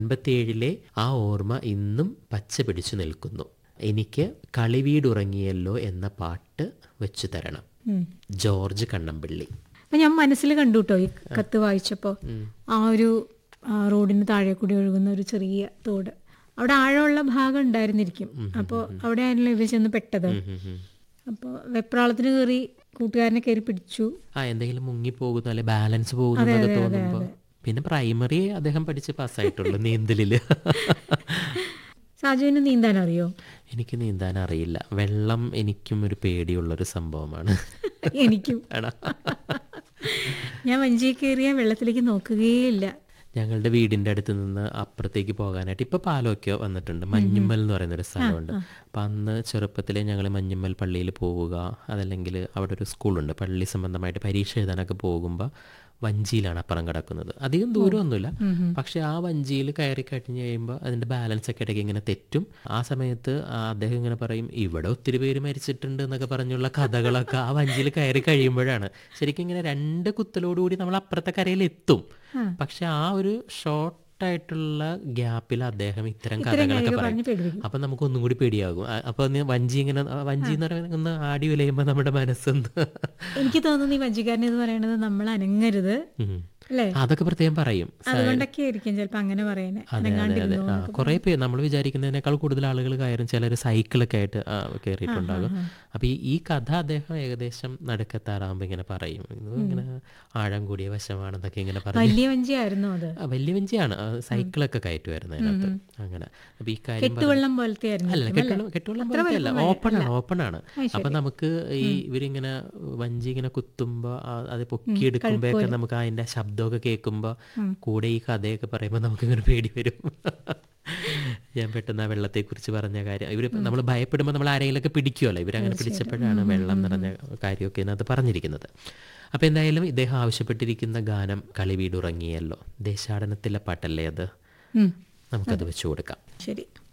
എൺപത്തിയേഴിലെ ആ ഓർമ്മ ഇന്നും പച്ച പിടിച്ചു നിൽക്കുന്നു എനിക്ക് കളിവീടുറങ്ങിയല്ലോ എന്ന പാട്ട് വെച്ചു തരണം ജോർജ് കണ്ണമ്പിള്ളി അപ്പൊ ഞാൻ മനസ്സിൽ കണ്ടു കേട്ടോ ഈ കത്ത് വായിച്ചപ്പോൾ ആ ഒരു ആ, റോഡിന് താഴെ കൂടി ഒഴുകുന്ന ഒരു ചെറിയ തോട് അവിടെ ആഴമുള്ള ഭാഗം ഉണ്ടായിരുന്നിരിക്കും അപ്പോൾ അവിടെ ആയിരുന്നല്ലോ ഇവ ചെന്ന് പെട്ടത് അപ്പോൾ വെപ്രാളത്തിന് കയറി കൂട്ടുകാരനെ കയറി പിടിച്ചു ആ എന്തെങ്കിലും മുങ്ങിപ്പോകുന്നു അല്ലെ ബാലൻസ് പോകുന്നതൊക്കെ തോന്നുമ്പോൾ പിന്നെ പ്രൈമറി അദ്ദേഹം പഠിച്ച് പാസ്സായിട്ടുള്ളൂ നീന്തലില് സാജുവിന് നീന്താൻ അറിയോ എനിക്ക് നീന്താൻ അറിയില്ല വെള്ളം എനിക്കും ഒരു പേടിയുള്ളൊരു സംഭവമാണ് എനിക്കും ആണോ? ഞാൻ വഞ്ചിയിൽ കയറിയ വെള്ളത്തിലേക്ക് നോക്കുകയേയില്ല ഞങ്ങളുടെ വീടിൻ്റെ അടുത്ത് നിന്ന് അപ്പുറത്തേക്ക് പോകാനായിട്ട് ഇപ്പോൾ പാലമൊക്കെ വന്നിട്ടുണ്ട് മഞ്ഞുമ്മൽ എന്ന് പറയുന്ന ഒരു സ്ഥലമുണ്ട് അപ്പം അന്ന് ചെറുപ്പത്തിലെ ഞങ്ങൾ മഞ്ഞുമ്മൽ പള്ളിയിൽ പോവുക അതല്ലെങ്കിൽ അവിടെ ഒരു സ്കൂളുണ്ട് പള്ളി സംബന്ധമായിട്ട് പരീക്ഷ എഴുതാനൊക്കെ പോകുമ്പോൾ വഞ്ചിയിലാണ് അപ്പുറം കിടക്കുന്നത് അധികം ദൂരമൊന്നുമില്ല പക്ഷെ ആ വഞ്ചിയിൽ കയറി കഴിഞ്ഞ് കഴിയുമ്പോൾ അതിൻ്റെ ബാലൻസ് ഒക്കെ ഇടയ്ക്ക് ഇങ്ങനെ തെറ്റും ആ സമയത്ത് ആ അദ്ദേഹം ഇങ്ങനെ പറയും ഇവിടെ ഒത്തിരി പേര് മരിച്ചിട്ടുണ്ട് എന്നൊക്കെ പറഞ്ഞുള്ള കഥകളൊക്കെ ആ വഞ്ചിയിൽ കയറി കഴിയുമ്പോഴാണ് ശരിക്കും ഇങ്ങനെ രണ്ട് കുത്തലോടുകൂടി നമ്മൾ അപ്പുറത്തെ കരയിൽ എത്തും പക്ഷെ ആ ഒരു ഷോർട്ട് ആയിട്ടുള്ള ഗ്യാപ്പിൽ അദ്ദേഹം ഇത്തരം കഥകളൊക്കെ പറയും പേടിപ്പിക്കും. അപ്പൊ നമുക്ക് ഒന്നും കൂടി പേടിയാകും ആ, അപ്പൊ ഒന്ന് വഞ്ചി ഇങ്ങനെ ആ, വഞ്ചി എന്ന് പറയുന്നത് ഒന്ന് ആടി ഉലയുമ്പോ നമ്മുടെ മനസ്സൊന്ന് എനിക്ക് തോന്നുന്നു ഈ വഞ്ചിക്കാരൻ എന്ന് പറയുന്നത് നമ്മൾ അനങ്ങരുത് ഉം. അല്ലേ അതൊക്കെ പ്രത്യേകം പറയും അതുകൊണ്ടൊക്കെ ആയിരിക്കും ചിലപ്പോ അങ്ങനെ പറയുന്നത് അതെ അതെ അതെ ആ കുറെ പേര് നമ്മൾ വിചാരിക്കുന്നതിനേക്കാൾ കൂടുതൽ ആളുകൾ കയറും ചിലർ സൈക്കിളൊക്കെ ആയിട്ട് ആ, കയറിയിട്ടുണ്ടാകും അപ്പൊ ഈ ഈ കഥ അദ്ദേഹം ഏകദേശം നടുക്കെത്താറാകുമ്പോ ഇങ്ങനെ പറയും ഇത് ഇങ്ങനെ ആഴം കൂടിയ വശമാണെന്നൊക്കെ ഇങ്ങനെ പറയും വലിയ വഞ്ചിയായിരുന്നു അത് ആ, വലിയ വഞ്ചിയാണ് ആ, സൈക്കിളൊക്കെ കയറ്റുമായിരുന്നു അതിനകത്ത് അങ്ങനെ അപ്പൊ ഈ കാര്യം പറ- കെട്ടുവെള്ളം പോലത്തെ ആയിരുന്നു അല്ല കെട്ടുവെള്ളം കെട്ടുവെള്ളം പോലത്തെ അല്ല ഓപ്പൺ ആണ് ഓപ്പൺ ആണ് അപ്പൊ നമുക്ക് ഈ ഇവരിങ്ങനെ വഞ്ചി ഇങ്ങനെ കുത്തുമ്പോ ആ- അത് പൊക്കിയെടുക്കുമ്പോഴൊക്കെ നമുക്ക് അതിന്റെ ശബ്ദമൊക്കെ കേൾക്കുമ്പോ കൂടെ ഈ കഥയൊക്കെ പറയുമ്പോ നമുക്ക് ഇങ്ങനെ പേടി വരും ഞാൻ പെട്ടെന്ന് ആ വെള്ളത്തെ കുറിച്ച് പറഞ്ഞ കാര്യം ഇവര് നമ്മൾ ഭയപ്പെടുമ്പോൾ നമ്മൾ ആരെങ്കിലുമൊക്കെ പിടിക്കുമല്ലോ ഇവരങ്ങനെ പിടിച്ചപ്പോഴാണ് വെള്ളം നിറഞ്ഞ കാര്യമൊക്കെ ഇതിനകത്ത് പറഞ്ഞിരിക്കുന്നത് അപ്പൊ എന്തായാലും ഇദ്ദേഹം ആവശ്യപ്പെട്ടിരിക്കുന്ന ഗാനം കളിവീടുറങ്ങിയല്ലോ ദേശാടനത്തിലെ പാട്ടല്ലേ അത് ഉം. നമുക്കത് വെച്ചു കൊടുക്കാം ശരി